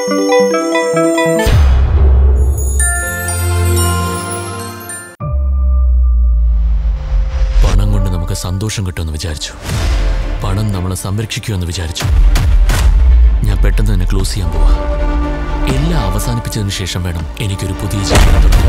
പണം കൊണ്ട് നമുക്ക് സന്തോഷം കിട്ടുമെന്ന് വിചാരിച്ചു പണം നമ്മളെ സംരക്ഷിക്കുമെന്ന് വിചാരിച്ചു ഞാൻ പെട്ടെന്ന് തന്നെ ക്ലോസ് ചെയ്യാൻ പോവാ എല്ലാം അവസാനിപ്പിച്ചതിന് ശേഷം വേണം എനിക്കൊരു പുതിയ ജീവിതം തുടങ്ങാൻ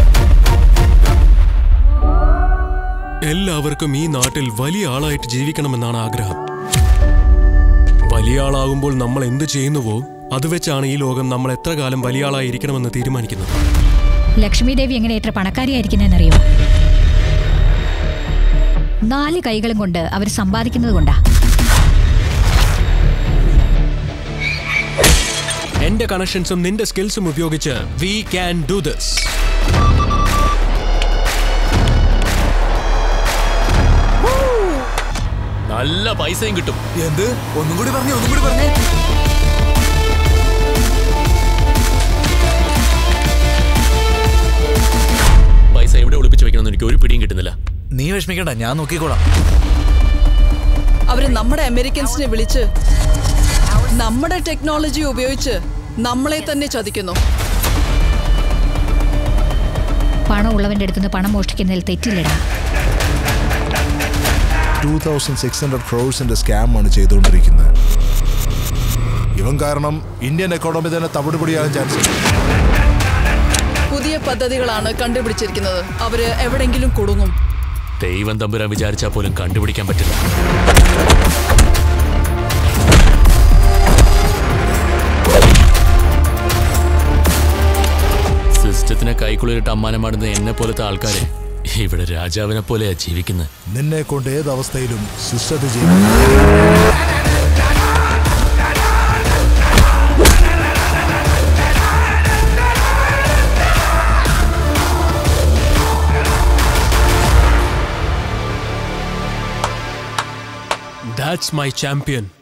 എല്ലാവർക്കും ഈ നാട്ടിൽ വലിയ ആളായിട്ട് ജീവിക്കണമെന്നാണ് ആഗ്രഹം വലിയ ആളാകുമ്പോൾ നമ്മൾ എന്ത് ചെയ്യുന്നുവോ അത് വെച്ചാണ് ഈ ലോകം നമ്മൾ എത്ര കാലം വലിയ ആളായിരിക്കണമെന്ന് തീരുമാനിക്കുന്നത് ലക്ഷ്മി ദേവി എങ്ങനെ എത്ര പണക്കാരിയായിരിക്കുന്നതെന്നറിയോ നാല് കൈകളും കൊണ്ട് അവർ സമ്പാദിക്കുന്നത് കൊണ്ടാ എന്റെ കണക്ഷൻസും നിന്റെ സ്കിൽസും ഉപയോഗിച്ച് വി ക്യാൻ ഡു ദിസ് നല്ല പൈസയും കിട്ടും എന്ത് ഒന്നും കൂടി പറഞ്ഞു ഒന്നും കൂടി പറഞ്ഞേ പൈസ എവിടെ ഒളിപ്പിച്ച് വെക്കണമെന്ന് എനിക്ക് ഒരു പിടിയും കിട്ടുന്നില്ല നീ വിഷമിക്കണ്ട ഞാൻ നോക്കിക്കോളാം അവര് നമ്മുടെ അമേരിക്കൻസിനെ വിളിച്ച് നമ്മുടെ ടെക്നോളജി ഉപയോഗിച്ച് നമ്മളെ തന്നെ ചതിക്കുന്നു പണം ഉള്ളവന്റെ അടുത്തുനിന്ന് പണം മോഷ്ടിക്കുന്നതിൽ തെറ്റില്ലടാ ടൂ തൗസൻഡ് സിക്സ് ഹൺഡ്രഡ് ക്രോഴ്സിന്റെ സ്കാമാണ് ചെയ്തുകൊണ്ടിരിക്കുന്നത് ഇവൻ കാരണം ഇന്ത്യൻ എക്കോണമി തന്നെ തവിടുപൊടിയാകാൻ ചാൻസ് ഉണ്ട് പുതിയ പദ്ധതികളാണ് കണ്ടുപിടിച്ചിരിക്കുന്നത് അവര് എവിടെങ്കിലും കുടുങ്ങും ദൈവം തമ്പുരാൻ വിചാരിച്ചാൽ പോലും കണ്ടുപിടിക്കാൻ പറ്റില്ല സിസ്റ്റത്തിനെ കൈക്കുള്ളിലിട്ട് അമ്മാനമാടുന്ന എന്നെ പോലത്തെ ആൾക്കാരെ ഇവിടെ രാജാവിനെ പോലെയാ ജീവിക്കുന്നത് നിന്നെ കൊണ്ട് ഏത് അവസ്ഥയിലും സിസ്റ്റത്തെ ചെയ്യും ദാറ്റ്സ് മൈ ചാമ്പ്യൻ